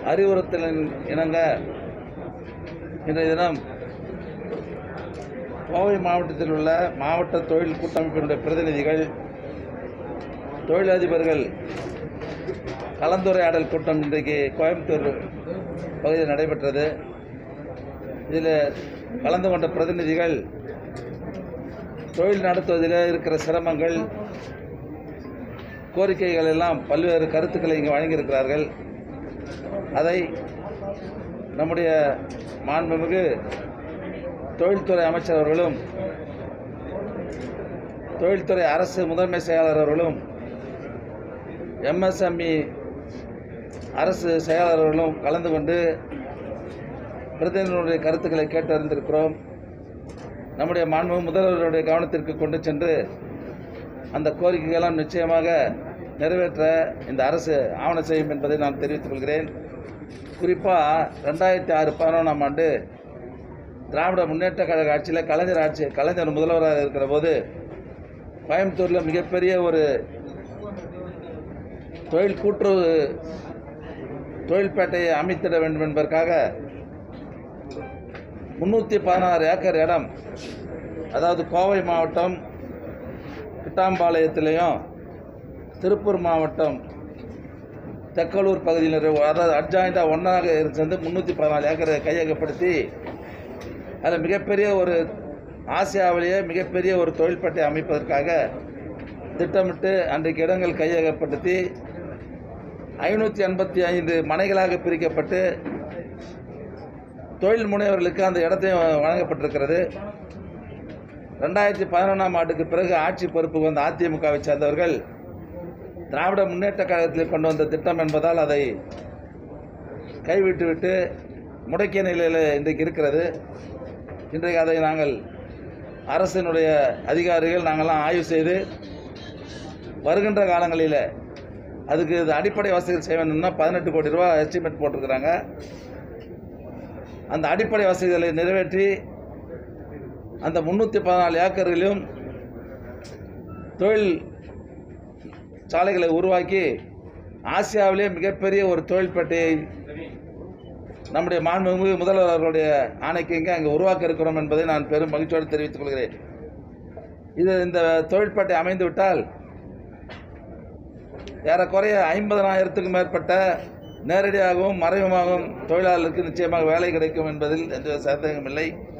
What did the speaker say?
அறிவுறுத்தலின் இணங்க இன்றைய தினம் கோவை மாவட்டத்தில் உள்ள மாவட்ட தொழில் கூட்டமைப்பினுடைய பிரதிநிதிகள் தொழிலதிபர்கள் கலந்துரையாடல் கூட்டம் இன்றைக்கு கோயம்புத்தூர் பகுதியில் நடைபெற்றது இதில் கலந்து கொண்ட பிரதிநிதிகள் தொழில் நடத்துவதில் இருக்கிற சிரமங்கள் கோரிக்கைகள் எல்லாம் பல்வேறு கருத்துக்களை இங்கு வழங்கியிருக்கிறார்கள் அதை நம்முடைய மாண்புமிகு தொழில்துறை அமைச்சர் அவர்களும் தொழில்துறை அரசு முதன்மை செயலாளர் அவர்களும் எம்எஸ்எம்இ அரசு செயலாளர் அவர்களும் கலந்து கொண்டு பிரதிநிதிகளுடைய கருத்துக்களை கேட்டறிந்திருக்கிறோம் நம்முடைய மாண்பு முதல்வருடைய கவனத்திற்கு கொண்டு சென்று அந்த கோரிக்கைகளெல்லாம் நிச்சயமாக நிறைவேற்ற இந்த அரசு ஆவணம் செய்யும் என்பதை நான் தெரிவித்துக் கொள்கிறேன் குறிப்பாக ரெண்டாயிரத்தி ஆறு பதினொன்றாம் ஆண்டு திராவிட முன்னேற்ற கழக ஆட்சியில் கலைஞர் ஆட்சி கலைஞர் முதல்வராக இருக்கிற போது கோயம்புத்தூரில் மிகப்பெரிய ஒரு தொழில் கூட்டுறவு தொழில்பேட்டையை அமைத்திட வேண்டும் என்பதற்காக முந்நூற்றி பதினாறு ஏக்கர் இடம் அதாவது கோவை மாவட்டம் கிட்டாம்பாளையத்திலையும் திருப்பூர் மாவட்டம் தெக்கலூர் பகுதியில் அதாவது அட்ஜாயிண்டாக ஒன்றாக சேர்ந்து முந்நூற்றி பதினாலு ஏக்கரை கையகப்படுத்தி அதில் மிகப்பெரிய ஒரு ஆசியாவிலேயே மிகப்பெரிய ஒரு தொழில்பேட்டை அமைப்பதற்காக திட்டமிட்டு அன்றைக்கு இடங்கள் கையகப்படுத்தி ஐநூற்றி எண்பத்தி ஐந்து மனைகளாக பிரிக்கப்பட்டு தொழில் முனைவர்களுக்கு அந்த இடத்தையும் வழங்கப்பட்டிருக்கிறது ரெண்டாயிரத்தி பதினொன்றாம் ஆண்டுக்கு பிறகு ஆட்சி பொறுப்புக்கு வந்த அதிமுகவை சேர்ந்தவர்கள் திராவிட முன்னேற்ற கழகத்தில் கொண்டு வந்த திட்டம் என்பதால் அதை கைவிட்டுவிட்டு முடக்கிய நிலையில் இன்றைக்கு இருக்கிறது இன்றைக்கு அதை நாங்கள் அரசினுடைய அதிகாரிகள் நாங்கள்லாம் ஆய்வு செய்து வருகின்ற காலங்களில் அதுக்கு இது அடிப்படை வசதிகள் செய்ய வேணும்னா பதினெட்டு கோடி ரூபா எஸ்டிமேட் போட்டிருக்கிறாங்க அந்த அடிப்படை வசதிகளை நிறைவேற்றி அந்த முந்நூற்றி பதினாலு ஏக்கர்களிலும் தொழில் சாலைகளை உருவாக்கி ஆசியாவிலே மிகப்பெரிய ஒரு தொழில்பேட்டையை நம்முடைய மாண்புமிகு முதல்வர் அவர்களுடைய ஆணைக்கு இங்கே அங்கே உருவாக்க இருக்கிறோம் என்பதை நான் பெரும் மகிழ்ச்சியோடு தெரிவித்துக் கொள்கிறேன் இது இந்த தொழில்பேட்டை அமைந்து விட்டால் ஏறக்குறைய ஐம்பதனாயிரத்துக்கும் மேற்பட்ட நேரடியாகவும் மறைமுகமாகவும் தொழிலாளர்களுக்கு நிச்சயமாக வேலை கிடைக்கும் என்பதில் எந்த சந்தேகமில்லை